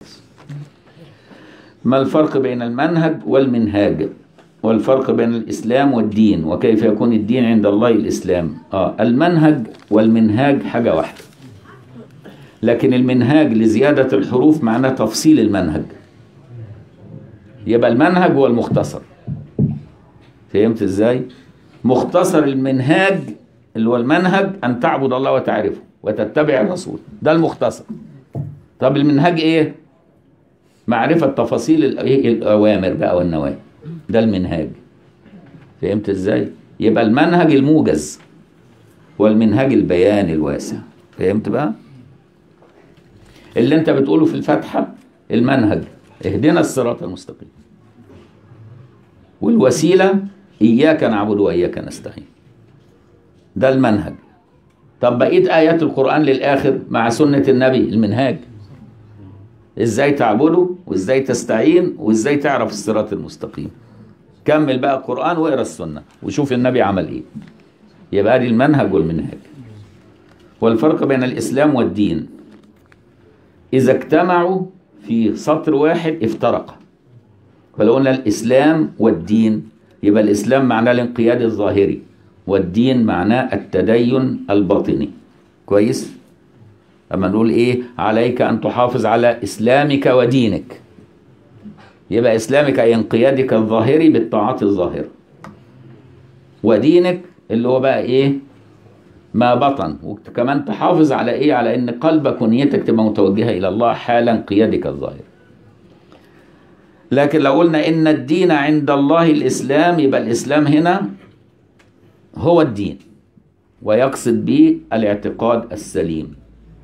ما الفرق بين المنهج والمنهاج والفرق بين الإسلام والدين وكيف يكون الدين عند الله الإسلام آه المنهج والمنهاج حاجة واحدة لكن المنهاج لزيادة الحروف معناه تفصيل المنهج يبقى المنهج هو المختصر فهمت ازاي مختصر المنهاج اللي هو المنهج ان تعبد الله وتعرفه وتتبع الرسول ده المختصر طب المنهاج ايه معرفة تفاصيل ال- إيه الأوامر بقى والنواهي ده المنهاج فهمت ازاي يبقى المنهج الموجز والمنهاج البيان الواسع فهمت بقى اللي انت بتقوله في الفاتحة المنهج اهدنا الصراط المستقيم والوسيلة إياك نعبد وإياك نستعين ده المنهج طب بقية آيات القرآن للآخر مع سنة النبي المنهاج إزاي تعبده وإزاي تستعين وإزاي تعرف الصراط المستقيم كمل بقى القرآن واقرا السنة وشوف النبي عمل إيه يبقى دي المنهج والمنهاج والفرق بين الإسلام والدين إذا اجتمعوا في سطر واحد افترقا فلو قلنا الإسلام والدين يبقى الإسلام معناه الانقياد الظاهري والدين معناه التدين الباطني كويس أما نقول إيه عليك أن تحافظ على إسلامك ودينك يبقى إسلامك أي انقيادك الظاهري بالطاعات الظاهرة ودينك اللي هو بقى إيه ما بطن وكمان تحافظ على إيه على إن قلبك ونيتك تبقى متوجهة إلى الله حال انقيادك الظاهر لكن لو قلنا إن الدين عند الله الإسلام يبقى الإسلام هنا هو الدين ويقصد به الاعتقاد السليم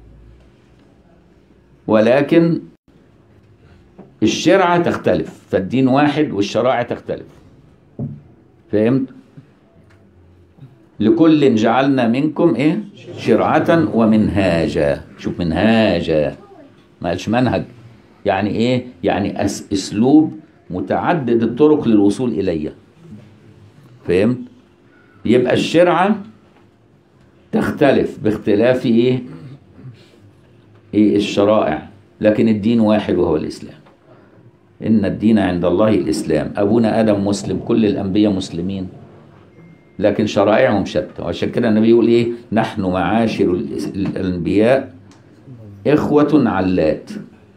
ولكن الشرعة تختلف فالدين واحد والشرائع تختلف فهمت؟ لكل جعلنا منكم ايه شرعة ومنهاجا شوف منهاجا ما قالش منهج يعني ايه يعني أس اسلوب متعدد الطرق للوصول الي فهمت يبقى الشرعة تختلف باختلاف ايه ايه الشرائع لكن الدين واحد وهو الاسلام ان الدين عند الله الاسلام ابونا ادم مسلم كل الانبياء مسلمين لكن شرائعهم شتى وعشان كده النبي يقول ايه نحن معاشر الإس- الانبياء اخوة علات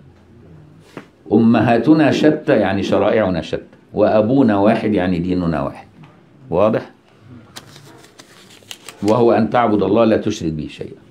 امهاتنا شتى يعني شرائعنا شتى وابونا واحد يعني ديننا واحد واضح وهو ان تعبد الله لا تشرك به شيئا